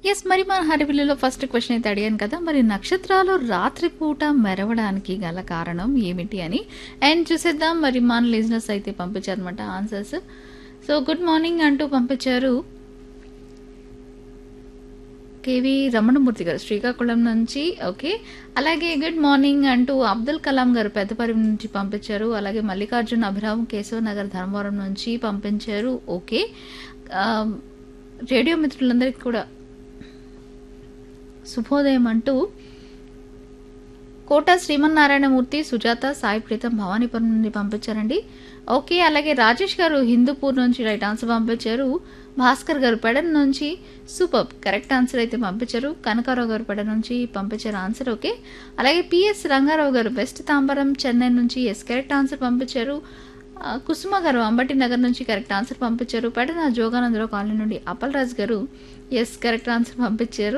yes మరి మన హరివిల్లులో first question అయితే అడిగాను కదా మరి నక్షత్రాలు రాత్రిపూట మెరవడానికి గల కారణం ఏమిటి అని అండ్ చూసేద్దాం మరి మన లిజినెస్ అయితే పంపించారనమాట ఆన్సర్స్ సో గుడ్ మార్నింగ్ అంటూ పంపించారు కేవి రమణమూర్తి గారు శ్రీకాకుళం నుంచి ఓకే అలాగే గుడ్ మార్నింగ్ అంటూ అబ్దుల్ కలాం గారు పెద్దపరి నుంచి పంపించారు అలాగే మల్లికార్జున్ అభిరామ్ కేశవ నగర్ ధర్మవరం నుంచి పంపించారు ఓకే ఆ, రేడియో మిత్రులందరికీ కూడా శుభోదయం అంటూ కోట శ్రీమన్నారాయణమూర్తి సుజాత సాయి ప్రీతం భవానీపురం నుండి పంపించారండి ఓకే అలాగే రాజేష్ గారు హిందూపూర్ నుంచి రైట్ ఆన్సర్ పంపించారు భాస్కర్ గారు పెడన్ నుంచి సూపర్ కరెక్ట్ ఆన్సర్ అయితే పంపించారు కనకారావు గారు పెడ నుంచి పంపించారు ఆన్సర్ ఓకే అలాగే పిఎస్ రంగారావు గారు బెస్ట్ తాంబరం చెన్నై నుంచి ఎస్ కరెక్ట్ ఆన్సర్ పంపించారు ఆ, కుసుమ గారు అంబటి నగర్ నుంచి కరెక్ట్ ఆన్సర్ పంపించారు పెడన జోగానందరావు కాలనీ నుండి అప్పల్ రాజ్ గారు ఎస్ కరెక్ట్ ఆన్సర్ పంపించారు